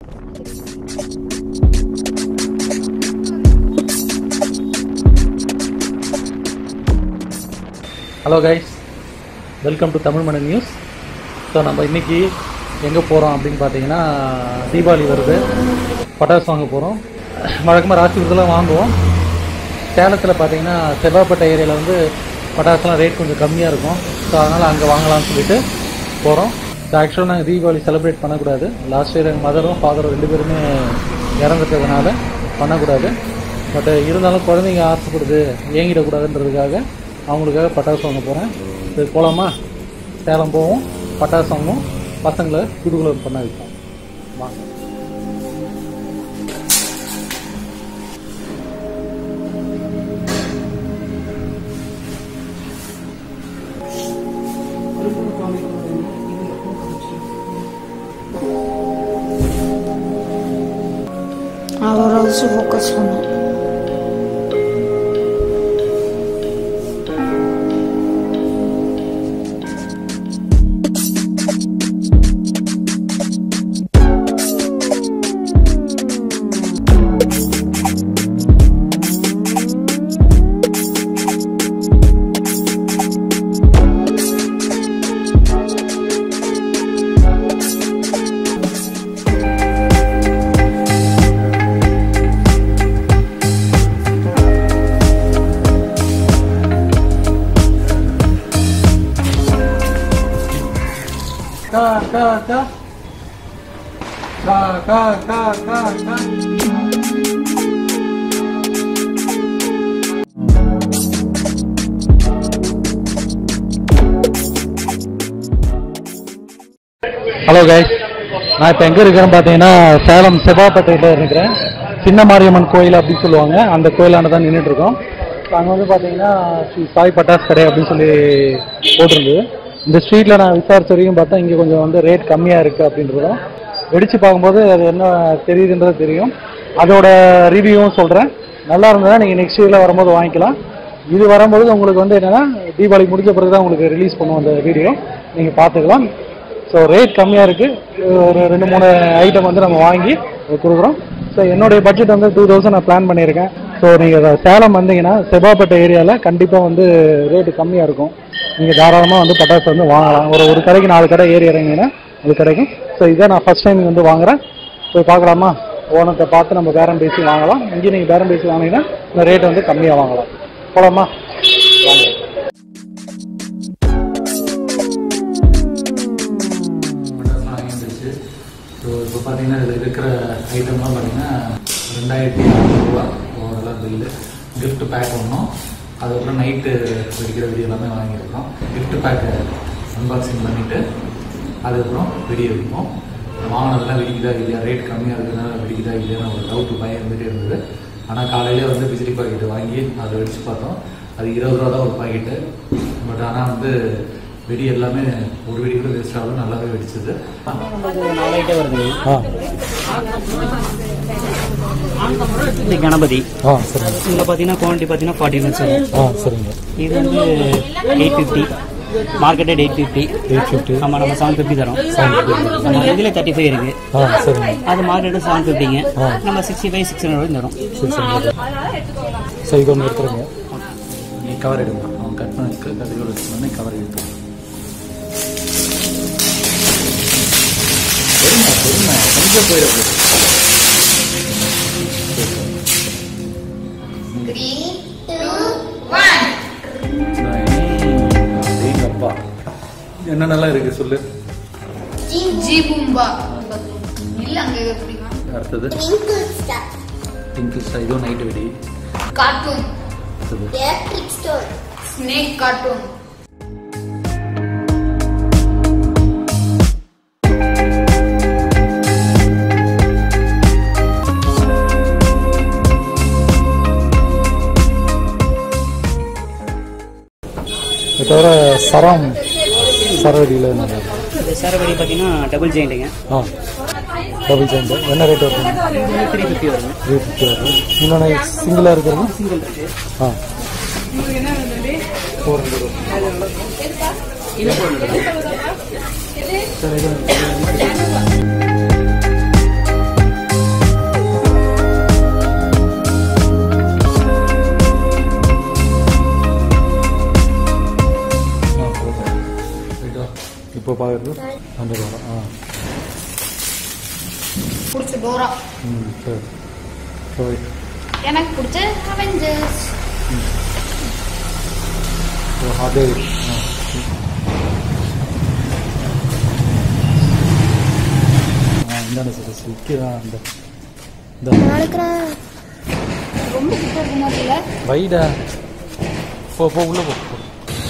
Hello guys welcome to Tamil Mani news so நம்ம இன்னைக்கு எங்கே போகிறோம் அப்படின்னு பார்த்தீங்கன்னா தீபாவளி வருது பட்டாசு வாங்க போகிறோம் வழக்கமாக ராசிபுரத்தில் வாங்குவோம் சேலத்தில் பார்த்தீங்கன்னா செவ்வாப்பேட்டை ஏரியாவில் வந்து பட்டாசுலாம் ரேட் கொஞ்சம் கம்மியாக இருக்கும் ஸோ அதனால் அங்கே வாங்கலாம்னு சொல்லிட்டு போகிறோம் ஸோ ஆக்சுவலாக நாங்கள் தீபாவளி செலிப்ரேட் பண்ணக்கூடாது லாஸ்ட் இயர் எங்கள் மதரும் ஃபாதரும் ரெண்டு பேருமே இறந்துட்டதுனால பண்ணக்கூடாது பட் இருந்தாலும் குழந்தைங்க ஆசைப்படுது ஏங்கிடக்கூடாதுன்றதுக்காக அவங்களுக்காக பட்டாசு வாங்க போகிறேன் இது போகலாமா சேலம் போவோம் பட்டாசு வாங்குவோம் பசங்களை குடுகுல பண்ண வைப்போம் வாங்க Allora adesso focus பண்ணு கா கா கா கா கா கா கா கா ஹலோ கைஸ் நான் இப்போ எங்கே இருக்கிறேன்னு பார்த்தீங்கன்னா சேலம் செவ்வாப்பேட்டையில் இருக்கிறேன் சின்ன மாரியம்மன் கோயில் அப்படின்னு சொல்லுவாங்க அந்த கோயிலாண்ட தான் நின்றுட்டு இருக்கோம் அங்கே வந்து பார்த்தீங்கன்னா ஸ்ரீ சாய் பட்டாஸ் கடை அப்படின்னு சொல்லி போட்டிருந்தது இந்த ஸ்ட்ரீட்டில் நான் விசாரிச்ச வரைக்கும் பார்த்தா இங்கே கொஞ்சம் வந்து ரேட் கம்மியாக இருக்குது அப்படின்றதும் வெடிச்சு பார்க்கும்போது அது என்ன தெரியுதுன்றது தெரியும் அதோட ரிவ்யூவும் சொல்கிறேன் நல்லா இருந்ததா நீங்கள் நெக்ஸ்ட் இயரில் வரும்போது வாங்கிக்கலாம் இது வரும்போது உங்களுக்கு வந்து என்னென்னா தீபாவளி முடிஞ்ச பிறகு தான் உங்களுக்கு ரிலீஸ் பண்ணுவோம் அந்த வீடியோ நீங்கள் பார்த்துக்கலாம் ஸோ ரேட் கம்மியாக இருக்குது ஒரு ரெண்டு மூணு ஐட்டம் வந்து நம்ம வாங்கி கொடுக்குறோம் ஸோ என்னுடைய பட்ஜெட் வந்து டூ தௌசண்ட் நான் பிளான் பண்ணியிருக்கேன் ஸோ நீங்கள் சேலம் வந்தீங்கன்னா செவ்வாப்பேட்டை ஏரியாவில் கண்டிப்பாக வந்து ரேட்டு கம்மியாக இருக்கும் நீங்கள் தாராளமாக வந்து பட்டாசு வந்து வாங்கலாம் ஒரு ஒரு கடைக்கு நாலு கடை ஏறி இறங்கிங்கன்னா அது கிடைக்கும் ஸோ இதான் நான் ஃபஸ்ட் டைம் வந்து வாங்குறேன் போய் பார்க்கலாமா ஓனத்தை பார்த்து நம்ம பேரம் பேசி வாங்கலாம் இங்கே நீங்கள் பேரம் பேசி வாங்கினீங்கன்னா இந்த ரேட் வந்து கம்மியாக வாங்கலாம் போகலாமா வாங்க பட்டாசுலாம் வாங்கியிருந்துச்சு ஸோ இப்போ பார்த்தீங்கன்னா இதில் இருக்கிற ஐட்டம்லாம் பார்த்தீங்கன்னா ரெண்டாயிரத்தி அறநூறுவா ஓவராலாக பில்லு gift பேக் ஒன்றும் அதுக்கப்புறம் நைட்டு வெடிக்கிற வெடி எல்லாமே வாங்கியிருக்கோம் gift பேக்கு அன்பாக்சிங் பண்ணிவிட்டு அதுக்கப்புறம் வெடி வெடிப்போம் வாங்கினதெல்லாம் வெடிக்குதா இல்லையா ரேட் கம்மியாக இருக்கிறதுனால வெடிக்குதா இல்லையான்னு ஒரு டவுட் பயம் இருந்துகிட்டே இருந்தது ஆனால் காலையிலே வந்து பிசிலி பாக்கெட்டு வாங்கி அதை வெடிச்சு பார்த்தோம் அது இருபது ரூபா தான் ஒரு பாக்கெட்டு பட் ஆனால் வந்து வெடி எல்லாமே ஒரு வெடி கூட வேஸ்ட் ஆகல நல்லாவே வெடிச்சது நாலு ஐட்டம் வருதுங்க ஆ இது கணபதி ஆ சரிங்க இதில் பார்த்தீங்கன்னா குவான்டிட்டி பார்த்தீங்கன்னா ஃபார்ட்டி மினிட்ஸ் வரும் ஆ சரிங்க இது வந்து eight fifty marketed eight fifty eight fifty ஆமாம் நம்ம செவன் ஃபிஃப்டி தரோம் நம்ம இதில் தேர்ட்டி ஃபைவ் இருக்குது ஆ சரிங்க அது மார்க்கெட்டு செவன் ஃபிஃப்டிங்க நம்ம சிக்ஸ்டி ஃபைவ் சிக்ஸ் ஹண்ட்ரட் தரோம் சரி சரிங்க சரி இது ஒன்று எடுத்துருங்க நீ கவர் எடுங்க அவன் கட் பண்ணி கத்திரிக்கோள் வச்சுக்கோங்க கவர் எடுத்து பொறுமை பொறுமை கொஞ்சம் போயிட அப்பா என்னென்னலாம் இருக்கு சொல்லு ஜி பூம்பா இல்ல அங்க பிடிக்கும் அடுத்தது பிங்க் ஸ்டார் இதுவும் நைட்டு வெடி கார்ட்டூன் அடுத்தது ஸ்னேக் கார்ட்டூன் இது தவிர சரம் சரவடியில் நல்லா இது சேரபடி பார்த்தீங்கன்னா டபுள் ஜெயிண்ட்டுங்க ஆ டபுள் ஜெயிண்ட் என்ன ரேட் வருது த்ரீ ஃபிஃப்டி வருங்க த்ரீ ஃபிஃப்டி வருது இன்னொன்று சிங்கிளாக இருக்கிறது சிங்கிள் இருக்கு ஆ ஃபோர் ஹண்ட்ரட் இது போடுறது சரி இது பிடிச்ச டோரா ம் சரி சரி எனக்கு பிடிச்ச அவெஞ்சர்ஸ் ஓ அதே ஆ ஆ இந்தாண்ட சார் விற்கிறான் அந்த இந்த ரொம்ப கிட்ட போனதில்ல வைடா போ போ உள்ள போ போ.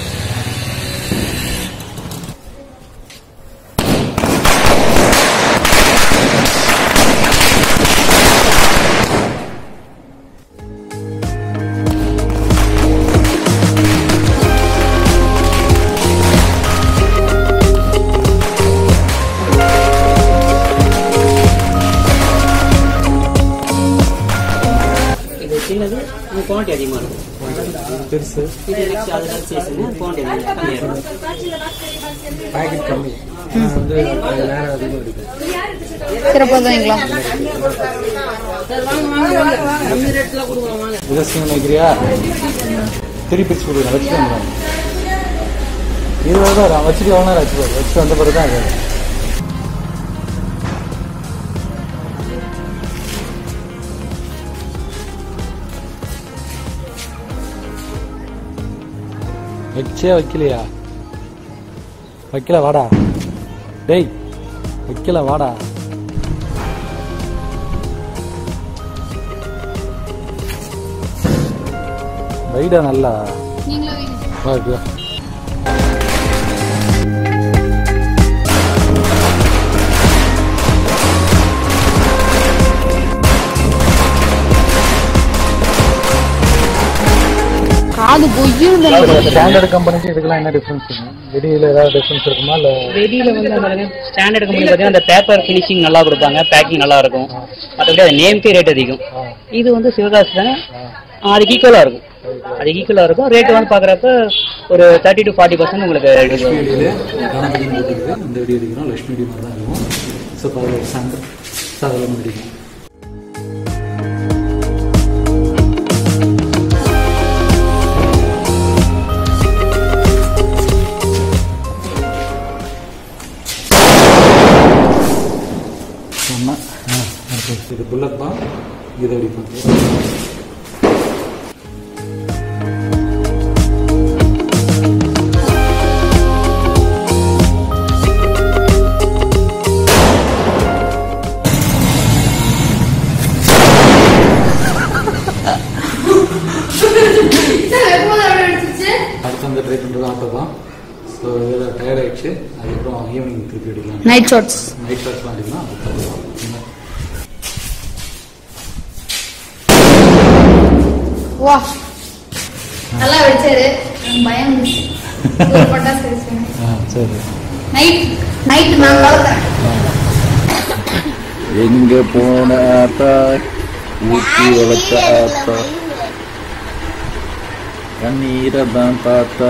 இது சின்னது இது குவாலிட்டி அதிகமாக இருக்கும் பெருசு இது நெக்ஸ்ட் அதில் சேஸுங்க குவாலிட்டி கம்மியாக இருக்கும் பேக்கெட் கம்மி ஆனா வந்து அது நேரம் அதிகம் இருக்கு சிறப்பாக தான்ங்களா விதசியம் நினைக்கிறியா திருப்பி பிரிச்சு கொடுக்குறேன் வச்சுட்டு வந்துடுறேன் இருபது தான் வச்சுட்டு எவ்வளோ நேரம் வச்சுக்கோ வச்சுட்டு வந்த பிறகு தான் அது வச்சே வைக்கலையா வைக்கல வாடா டேய் வைக்கல வாடா வைடா நல்லா நீங்களே வைங்க. வா இப்படி வா. காது பொய்யும் ஸ்டாண்டர்ட் கம்பெனிக்கு இதுக்கெல்லாம் என்ன டிஃபரன்ஸ் வெளியில ஏதாவது டிஃபரன்ஸ் இருக்குமா இல்ல வெளியில் வந்து பாருங்க ஸ்டாண்டர்ட் கம்பெனி பார்த்தீங்கன்னா அந்த பேப்பர் ஃபினிஷிங் நல்லா கொடுப்பாங்க பேக்கிங் நல்லா இருக்கும் மற்றபடி அது நேம்க்கே ரேட் அதிகம் இது வந்து சிவகாசி தானே அதுக்கு ஈக்குவலாக இருக்கும் அதுக்கு ஈக்குவலாக இருக்கும் ரேட் வந்து பார்க்குறப்ப ஒரு தேர்ட்டி டு ஃபார்ட்டி பர்சன்ட் உங்களுக்கு வீடியோல கணபதி போட்டுருக்கு இந்த வீடியோ எடுக்கிறோம் லட்சுமி வீடியோ மாதிரி தான் இருக்கும் ஸோ அதில் சாந்தர் சாதகம் முடியும் சொன்னா ஆ அடுத்து இது புல்லட் தான் இதை அப்படி பண்ணுறோம் அடுத்து வந்து ட்ரை பண்ணுறது ஆட்டோ தான் ஸோ இதில் டயர்ட் ஆயிடுச்சு அதுக்கப்புறம் ஈவினிங் திருப்பி அடிக்கலாம் நைட் ஷார்ட்ஸ் நைட் ஷாட்ஸ்லாம் அடிக்கலாம் அது பார்க்கலாம் வா நல்லா வச்சாரு எனக்கு பயம் இருந்துச்சு. ஒரு பட்டாசு வெடிச்சேன். ஆ சரி நைட் நைட் நான் வளர்க்குறேன் எங்க போன ஆத்தா ஊட்டி வளர்த்த ஆத்தா கண்ணீரை தான் பார்த்தா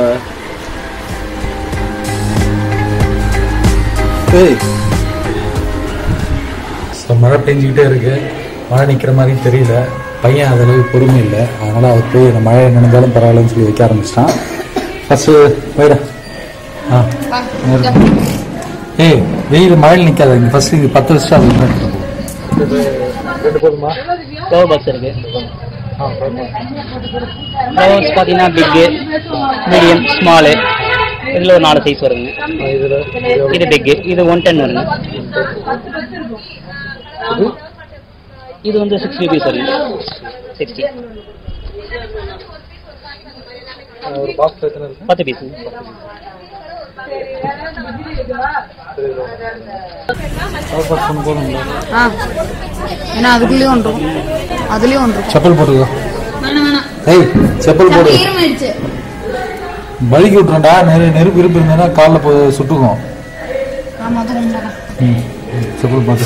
ஏய் ஸோ மழை பெஞ்சிக்கிட்டே இருக்கு மழை நிற்கிற மாதிரி தெரியல பையன் அதளவு பொறுமை இல்லை அதனால அவர் போய் இந்த மழை நினைஞ்சாலும் பரவாயில்லன்னு சொல்லி வைக்க ஆரம்பிச்சிட்டான் ஃபர்ஸ்ட் போயிட ஆ வா, நேரு. இங்க. ஏய் வெயில் மழையில் நிற்காத இங்கே ஃபர்ஸ்ட் இது பத்து வருஷம் அது ரெண்டு போதுமா ஃப்ளவர் பாக்ஸ் இருக்கு ஆ ஃப்ளவர்ஸ் பார்த்தீங்கன்னா பிக்கு மீடியம் ஸ்மாலு இதில் ஒரு நாலு சைஸ் வருங்க இதில் இது பிக்கு இது ஒன் டென் வருங்க இது வந்து சிக்ஸ்டி ருபீஸ் வருங்க சிக்ஸ்டி ஒரு பாக்ஸ் எத்தனை இருக்கு பத்து பீஸுங்க பாக்ஸ் ஒன்று போதுங்களா ஆ ஏன்னா அதுக்குள்ளேயும் ஒன்று இருக்கும் அதுலேயும் ஒன்று இருக்கும் செப்பல் போட்டுக்கோ வேணாம் வேணாம் ஏய் செப்பல் போடு சட்டி ஈரமாயிடுச்சு வலிக்கி விட்டுறேன்டா நெரு நெருப்பு இருப்பு இருந்ததுன்னா காலில் போ சுட்டுக்கும் ஆமா அது உண்மைதான் ம் ம், செப்பல் போட்டு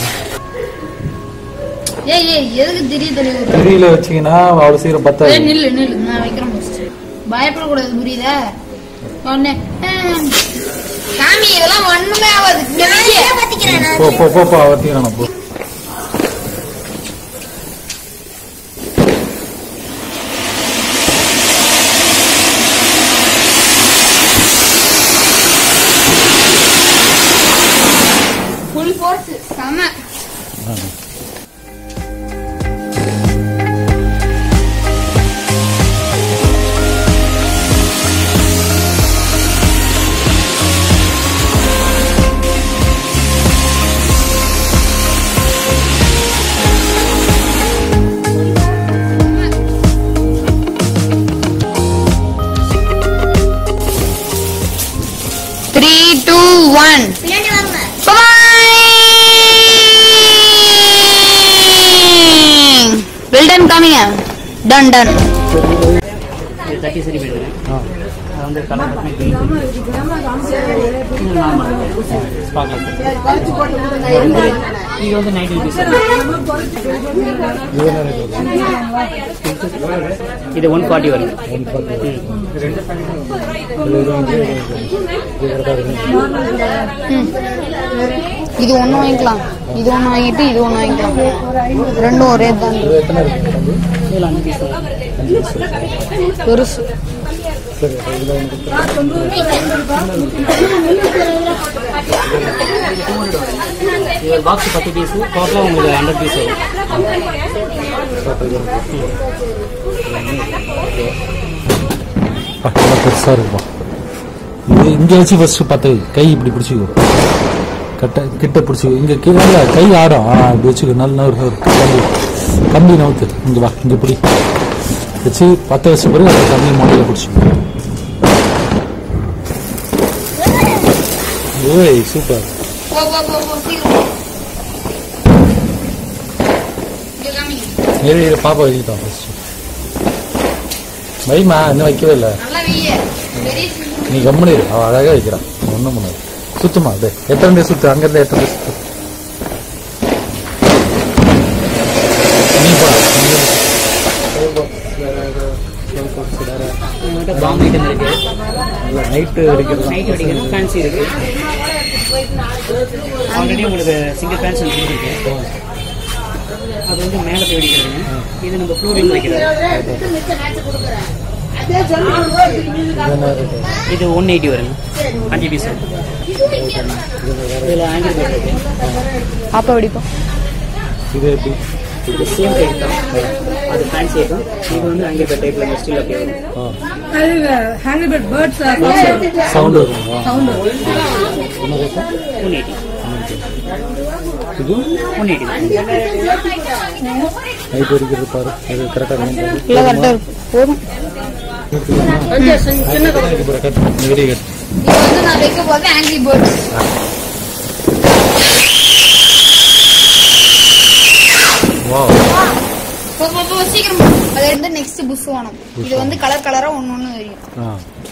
ஏய் ஏய் எதுக்கு திடீர் தெளிவு தெரியல வச்சீங்கன்னா அவ்வளோ சீக்கிரம் ஏய் பத்தாது நில்லு நில்லு நான் வைக்கிறேன் first. பயப்படக்கூடாது புரியுதா ஒண்ணு சாமி இதெல்லாம் ஒண்ணுமே ஆகாது இங்க வைங்க. போ போ போ போ அவர்த்திக்கிறான் போ full force செம ஒன் வெல் டன் காமிங்க டன் டன் இது தேர்ட்டி சென்டிமீட்டர் அது வந்து கலர் பார்க்கணும் இது நார்மல் பார்க்கலாம் இது வந்து நைன்டி ருபீஸ் இது ஒன் ஃபார்ட்டி வருது இது ஒன்று வாங்கிக்கலாம் இது ஒன்று வாங்கிட்டு இது ஒன்று வாங்கிக்கலாம் ரெண்டும் ஒரே தான் இது எத்தனை இருக்கு தம்பி இதில் அஞ்சு பீஸ் வரும் பெருசு சரி இதில் வந்து இது பாக்ஸ் பத்து பீஸ் டோட்டலாக உங்களுக்கு ஹண்ட்ரட் பீஸ் வரும் நல்லா பெருசாக இருக்குப்பா இது இங்கே வச்சு ஃபஸ்ட்டு பார்த்து கை இப்படி பிடிச்சிக்கோ கட்ட கிட்ட பிடிச்சிக்கோ இங்கே கீழே இல்ல, கை ஆடும் ஆ இப்படி வச்சுக்கோ நல்ல நவர் நவர் கம்பி கம்பி நவுத்து இங்கே வா இங்கே பிடி வச்சு பற்ற வச்ச பிறகு அந்த கம்பி மாட்டில் பிடிச்சிக்கோ ஓய் சூப்பர் போ போ போ போ சீக்கிரம் இங்க காமிங்க ஏறி ஏறி பாப்பா வைக்கிட்டான் ஃபஸ்ட்டு வைமா இன்னும் வைக்கவே இல்லை நல்லா வீய பெரிய சிங்கம். நீ கம்முனு இரு அவள் அழகாக வைக்கிறான் ஒன்றும் பண்ணாது சுத்துமா அப்படியே எத்தனை டே சுத்து அங்கேருந்து எத்தனை டே சுத்து நீ போடா நம்மகிட்ட பாம் ஐட்டம் இருக்கு நைட்டு அடிக்கிறது நைட் அடிக்கிறது ஃபேன்சி இருக்கு ஆல்ரெடி உங்களுக்கு சிங்கிள் ஃபேன்ஸ் இருக்கு அது வந்து மேலே போய் அடிக்கிறதுங்க இது நம்ம ஃப்ளோரிங் வைக்கிறது இது ஒன் எயிட்டி வருங்க அஞ்சு பீஸ் இதில் ஆங்கிள் பேட் இருக்கு பாப்பா வெடிப்போம் இது எப்படி இது சேம் டைப் தான் அது ஃபேன்சி ஐட்டம் இது வந்து ஆங்கிள் பேட் டைப்பில் ஸ்டில் அப்படியே வரும் சவுண்டு வருமா என்ன ரேட்டு ஒன் எயிட்டி இது ஒன் எயிட்டி நைட் அடிக்கிறது பாரு இது கரெக்டாக இருக்கும் இல்லை கரெக்டாக இருக்கு போதும் கட் வெரி கட் இது வந்து நான் வைக்க போறது ஆங்கிரி பேர்ட்ஸ் வா போ போ போ சீக்கிரம் போ. அது வந்து நெக்ஸ்ட் புஸ்வானம் இது வந்து கலர் கலரா ஒன்னு ஒன்னு தெரியும் ஆ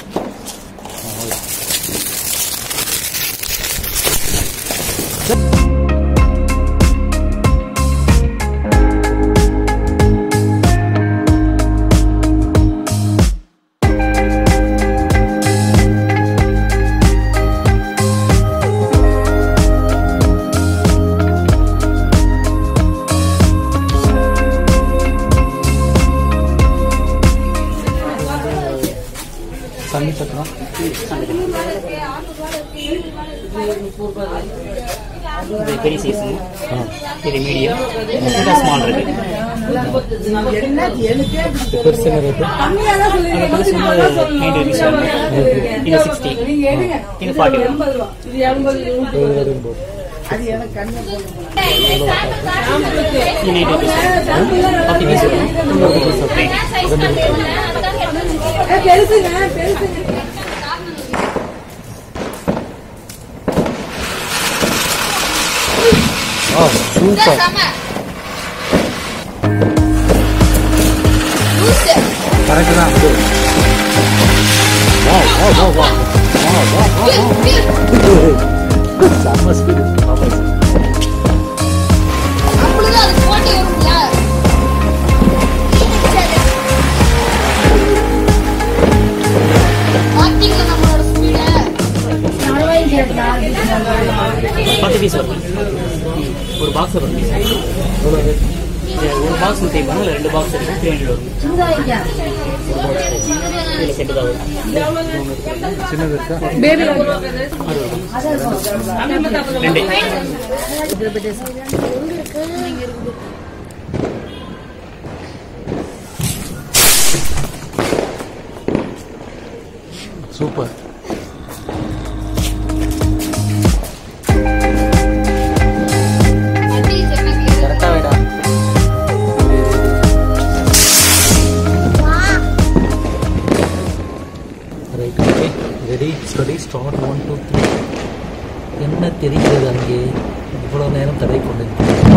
தண்ணி சக்கரம் இது பெரிய சைஸுங்க ஆ இது மீடியம் இது ஸ்மால் இருக்கு பெருசுங்க ரேட்டு அது பெருசு வந்து நைன்டி ருபீஸ் வரும் இது சிக்ஸ்டி இது ஃபார்ட்டி வரும் இது நைன்டி ருபீஸ் ஃபார்ட்டி பீஸ் வரும் ஆ சூப்பர் கரெக்டு தான் இது வா வா வா வா வா வா வா வா செம்ம ஸ்பீடு ஆமாம் நம்மளுக்கு அது போட்டி வரும்ல பாத்தீங்களா நம்மளோட ஸ்பீட பத்து பீஸ் வரும் ஒரு பாக்ஸ் வரும் இது ஒரு பாக்ஸ் தேய்ப்பாங்க இல்லை ரெண்டு பாக்ஸ் இருக்கு த்ரீ ஹண்ட்ரட் வரும் இதில் செட்டு தான் வரும் சின்னது இருக்கா ரெண்டு சூப்பர் கரெக்டாக வேடா right okay ready steady start one two three தெரிகிறது அங்கே இவ்வளவு நேரம் தடை கொண்டு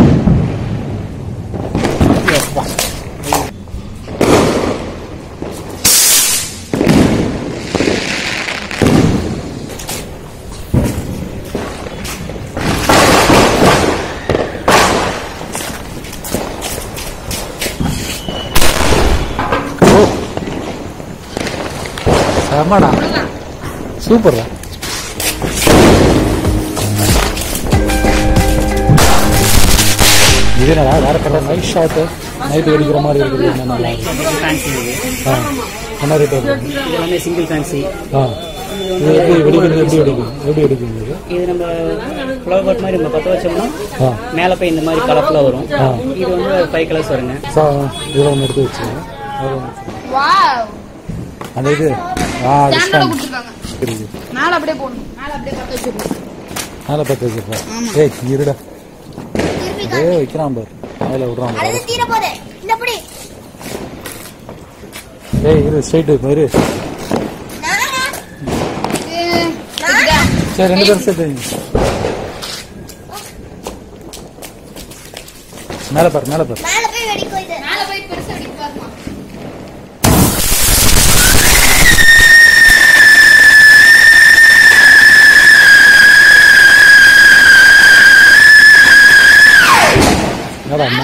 செம்மடா சூப்பர்டா இது என்னடா வேற கலர் நைட் ஷாட்டு நைட்டு வெடிக்கிற மாதிரி இருக்குது என்ன நல்லா இருக்கு ஃபேன்சி இது ஆ என்ன ரேட் வருது இது எல்லாமே சிங்கிள் ஃபேன்சி ஆ இது எப்படி வெடிக்கிறது எப்படி வெடிக்கும் எப்படி வெடிக்கும் இது இது நம்ம ஃப்ளவர் பாட் மாதிரி நம்ம பற்ற வச்சோம்னா ஆ மேலே போய் இந்த மாதிரி கலர்ஃபுல்லாக வரும் ஆ. இது வந்து ஃபைவ் கலர்ஸ் வருங்க சா இதில் ஒன்று எடுத்து வச்சுக்கோங்க அது ஒண்ணு. வாவ் அந்த இது ஆ அது ஸ்டாண்டர்டா stand. கொடுத்துருக்காங்க இருக்குது மேல அப்படியே போடணும் மேல அப்படியே பத்த வச்சிருக்கோம் மேலே பத்து வச்சிருப்பேன் ஏய் இருடா அதே வைக்கிறான் பாரு மேலே விடுறான் பாரு. அது தீர போதே இந்த படி ஏய் இரு ஸ்ட்ரைட்டு இரு சரி ரெண்டு பேரும் சேர்த்து வைங்க. மேலே பாரு மேலே பாரு மேல போய் வெடிக்கும் இது மேல போய் பெருசா வெடிக்கும் பாருமா என்னடா அண்ணா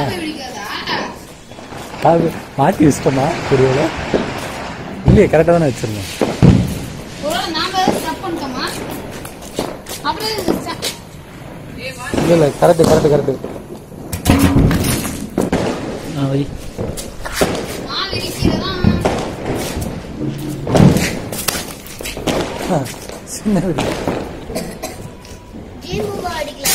அது மாற்றி வச்சிட்டோமா புரியல இல்லையே கரெக்டாக தானே வச்சிருந்தோம் ஒருவேளை நாம ஸ்டப் பண்ணிட்டோமா அப்படியே இது ச- இல்லை இல்லை கரெக்டு கரெக்டு கரெக்டு வை நாலு இடிச்சில தான் சின்ன வெடி ஜீம்புவா அடிக்கலாம்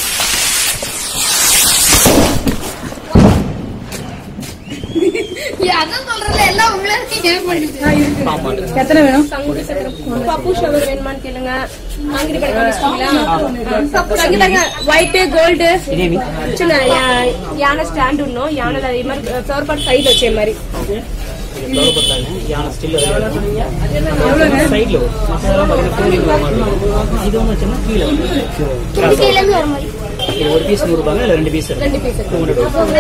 அதான் சொல்றதுல எல்லாம் உங்களை ஏன் பண்ணிட்டு எத்தனை வேணும் பப்பு ஷவர் வேணுமான்னு கேளுங்க வாங்கிட்டு கிடைக்கும் சங்கீதாங்க ஒயிட் கோல்டு இதே மீ சின்ன யா- யானை ஸ்டாண்ட் ஒன்றும் யானை அதே மாதிரி ஃப்ளவர் பாட் சைடு வச்ச மாதிரி ஃப்ளவர் போட்டாங்க யானை ஸ்டில் சைடில் மற்றதெல்லாம் பார்த்தீங்கன்னா இது ஒன்று வச்சோம்னா கீழே கீழே இருந்து வர மாதிரி இது ஒரு பீஸ் நூறுபாங்க இல்லை ரெண்டு பீஸ் ரெண்டு பீஸ் டூ ஹண்ட்ரட்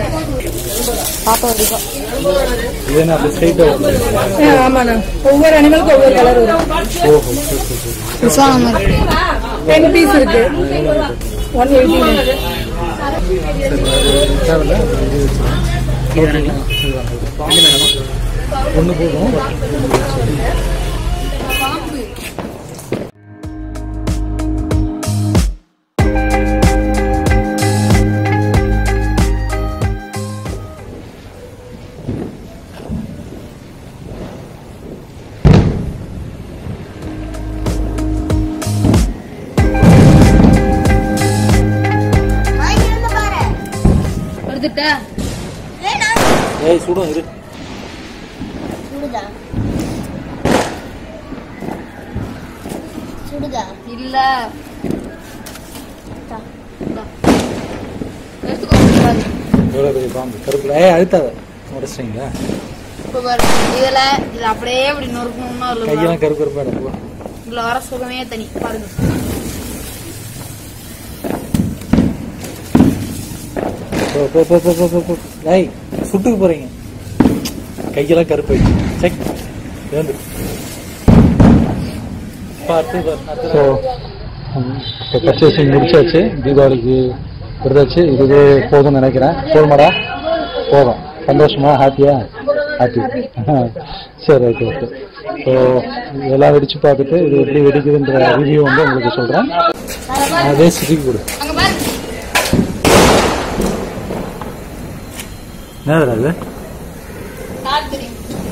இது என்ன அப்படி ஸ்ட்ரைட்டாக ஆமாண்ணா ஒவ்வொரு அனிமலுக்கும் ஒவ்வொரு கலர் வரும் ஓஹோ சரி சரி சரி டென் பீஸ் இருக்கு ஒன் எயிட்டி தேவையில்ல இது வச்சுக்கலாம் இது வேணுங்களா இது வேணுமா ஒன்று போதும் வாங்கிருந்து பாரு எடுத்துட்டா ஏய் சுடும் இரு சுடுதா சுடுதா இல்ல எவ்வளோ பெரிய பாம்பு கருப்புல ஏய் அழுத்தாத உடச்சிட்டீங்களா இப்ப பாரு இதுல இது அப்படியே இப்படி நொறுக்கணும்னா அதுல வர- கையெல்லாம் கருப்பு கருப்பாக போ இதுல வர சுகமே தனி பாருங்க போ போ போ போ போ போ போ ஏய் சுட்டுக்கு போறீங்க கையெல்லாம் கருப்பு செக் ஏந்து பார்த்து ஸோ இப்போ பர்ச்சேசிங் முடிச்சாச்சு தீபாவளிக்கு விருதாச்சு இதுவே போதும்னு நினைக்கிறேன் போதுமாடா போதும் சந்தோஷமா ஹாப்பியா ஹாப்பி சரி ஓகே ஓகே ஸோ எல்லாம் வெடிச்சு பார்த்துட்டு இது எப்படி வெடிக்குதுன்ற ரிவ்யூ வந்து உங்களுக்கு சொல்கிறேன் அதே சுதிக்கு கொடு அங்க பாரு என்னது அது கால் தெரியும்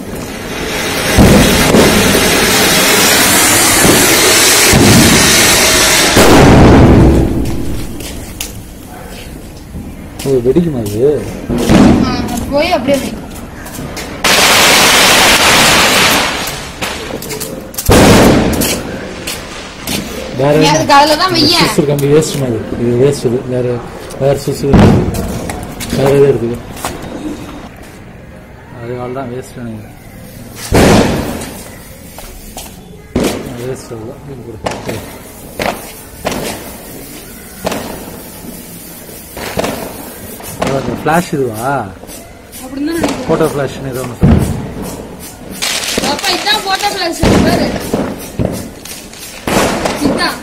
ஓ வெடிக்குமா அது ஆ, அது போய் அப்படியே வை. வேற நீ என்ன அதுக்கு அதுல தான் வையேன் சுசு கம்பி வேஸ்ட் மாதிரி இது வேஸ்ட் இது வேற வேற சுசு வேற எது இருக்குது அதனால தான் வேஸ்ட் நினைக்கிறேன் வேஸ்ட் அதுதான் இது கொடு. சரி. அந்த ஃப்ளாஷ் இதுவா ஃபோட்டோ ஃப்ளாஷ்னு ஏதோ ஒன்று சொல்லுங்க அப்பா இதான் போட்டோ ஃபிளாஷ் பாரு இதான்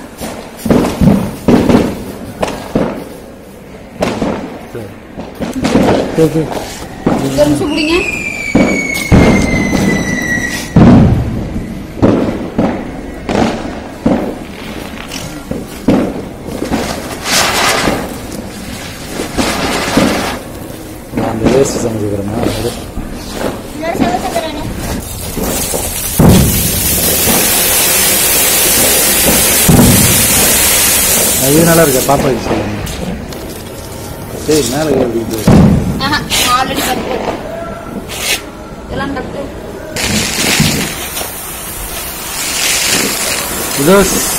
சரி சரி ஒரு நிமிஷம் பிடிங்க நான் அந்த வேஸ்ட் செஞ்சுக்கிறேன்னா அது இது நல்லா இருக்கு பாப்பா இது சொல்லுங்க சரி மேலே ஏறிட்டு ஆஹா ஆல்ரெடி கட்டு இதெல்லாம் கட்டு இதோ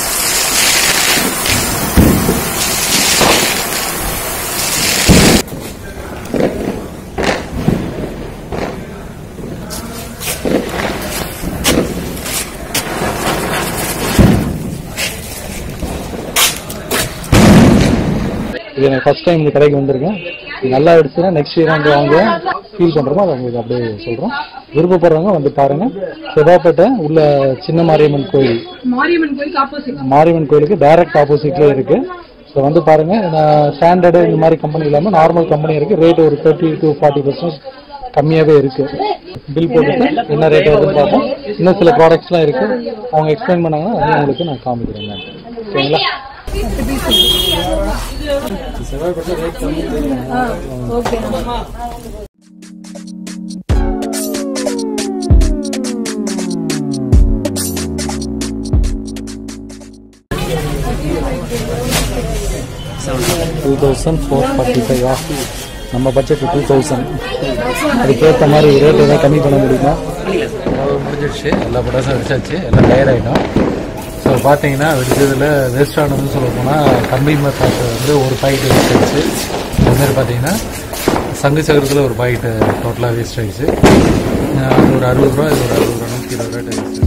இது எனக்கு ஃபர்ஸ்ட் டைம் இந்த கடைக்கு வந்திருக்கேன் இது நல்லா ஆயிடுச்சுன்னா நெக்ஸ்ட் இயர் வந்து வாங்க ஃபீல் பண்றோமோ அதை உங்களுக்கு அப்படியே சொல்றோம் விருப்பப்படுறவங்க வந்து பாருங்க செவ்வாப்பேட்டை உள்ள சின்ன மாரியம்மன் கோயில் மாரியம்மன் கோயிலுக்கு ஆப்போசிட் மாரியம்மன் கோயிலுக்கு டைரக்ட் ஆப்போசிட்ல இருக்கு ஸோ வந்து பாருங்க ஸ்டாண்டர்டு இந்த மாதிரி கம்பெனி இல்லாம நார்மல் கம்பெனி இருக்கு ரேட் ஒரு தேர்ட்டி டு ஃபார்ட்டி பர்சன்ட் கம்மியாவே இருக்கு பில் போட்டுட்டு என்ன ரேட் வருதுன்னு பார்ப்போம் இன்னும் சில ப்ராடக்ட்ஸ்லாம் இருக்கு அவங்க எக்ஸ்பிளைன் பண்ணாங்கன்னா அதையும் உங்களுக்கு நான் காமிக்கிறேன் நான். ஓகேங்களா செவ்வாய்ப்பேட்டை ரேட் கம்மி okay two thousand four forty five நம்ம பட்ஜெட் டூ தௌசண்ட் அதுக்கேற்ற மாதிரி ரேட் எதாவது கம்மி பண்ண முடியுமா அதாவது முடிஞ்சிடுச்சு எல்லா பட்டாசும் வெடிச்சாச்சு எல்லாம் டயர் ஆகிடும் ஸோ பார்த்தீங்கன்னா வெடிச்சதில் வேஸ்ட் ஆனதுன்னு சொல்ல போனால் கம்பி மத்தாசு வந்து ஒரு பாக்கெட் வேஸ்ட் ஆயிடுச்சு அது மாதிரி பார்த்தீங்கன்னா சங்கு சக்கரத்தில் ஒரு பாக்கெட்டு டோட்டலாக வேஸ்ட் ஆயிடுச்சு அஹ் அது ஒரு அறுபது ரூபா இது ஒரு அறுபது ரூபா நூற்றி இருபது ரூபா ஆயிடுச்சு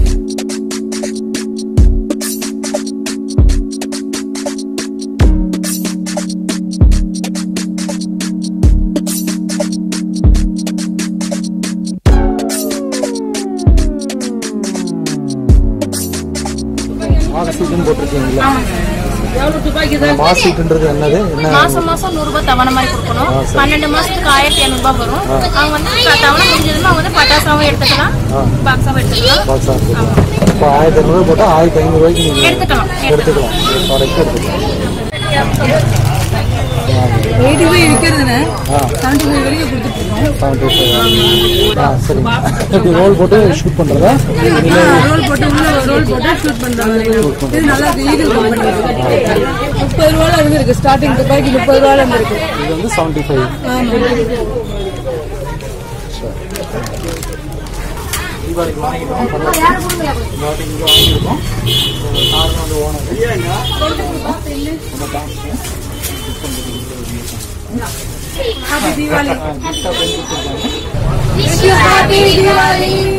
மாசீட்டுன்னு போட்டிருக்கீங்களா எவ்வளவு ரூபாய்க்கு தான் மாசீட்டுன்றது என்னது என்ன மாசம் மாசம் நூறு ரூபாய் தவணை மாதிரி கொடுக்கணும் ஆ, சரி. பன்னெண்டு மாசத்துக்கு ஆயிரத்தி ஐநூறு ரூபாய் வரும் அவங்க வந்து க- தவணை முடிஞ்சதுன்னா அவங்க வந்து பட்டாசாவும் எடுத்துக்கலாம் ஆ. பாக்ஸாவும் எடுத்துக்கலாம் பாக்ஸ் ஆஃபீஸ் இப்போ ஆயிரத்தி ஐநூறுரூவா போட்டால் ஆயிரத்தி ஐநூறுரூவாய்க்கு நீங்கள் எடுத்துக்கலாம் எடுத்துக்கலாம் ப்ராடக்ட் எடுத்துக்கலாம் எயிட்டி ஃபைவ் விற்கிறதுன்னு ஆ செவன்டி ஃபைவ் வரைக்கும் கொடுத்துட்டு இருக்கோம் செவன்ட்டி ஃபைவ் ஆ சரிங்க இப்படி ரோல் போட்டு ஷூட் பண்ணுறதா இல்லை ரோல் போட்டு உள்ள ஒரு ரோல் போட்டு ஷூட் பண்றாங்க இது நல்லா இருக்கு ஈடு கம்பெனி முப்பது ரூபால இருந்து இருக்கு ஸ்டார்டிங் துப்பாக்கி முப்பது ரூபால இருந்து இருக்கு இது வந்து செவன்ட்டி ஃபைவ் தீபாவளிக்கு வாங்கிட்டோம் தீபாவளிக்கு இங்கே வாங்கியிருக்கோம் சார் வந்து ஓனர் ஹாப்பி தீபாவளி கிஃப்டாக பண்ணி கொடுத்துருக்காங்க Wish you happy Diwali.